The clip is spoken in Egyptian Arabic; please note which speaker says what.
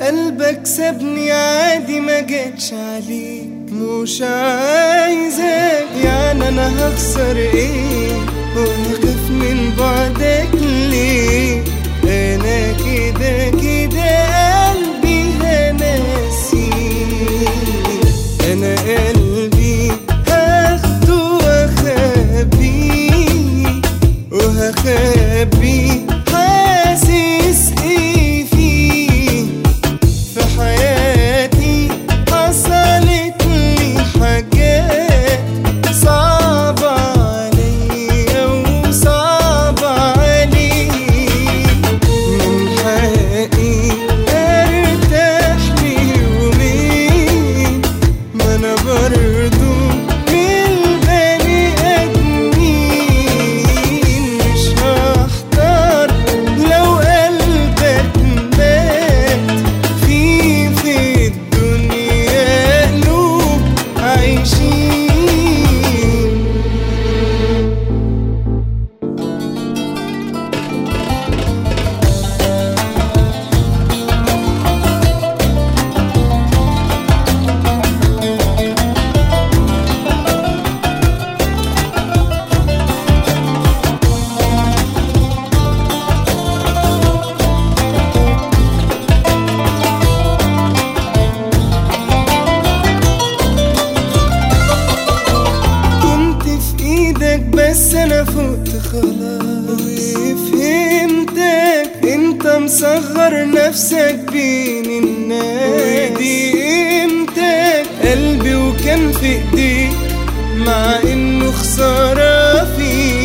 Speaker 1: قلبك سابني عادي ما جتش عليك مش عايزك يعني انا هخسر ايه وهخاف من بعدك ليه انا كده كده قلبي هنسيك انا قلبي هاخده واخبيه وهخبيه حاسس ايه فيه في حياتي حصلت لي حاجات صعبة عليا وصعبة عليك من حقي ارتاح لي يومين ما انا برضو من البني ادمين مش هحتار لو قلبك مات في في الدنيا قلوب عايشين كنت في ايدك بس انا فقت خلاص وفهمتك انت مصغر نفسك بين الناس ودي قيمتك قلبي وكان في ايديك مع انه خسارة فيك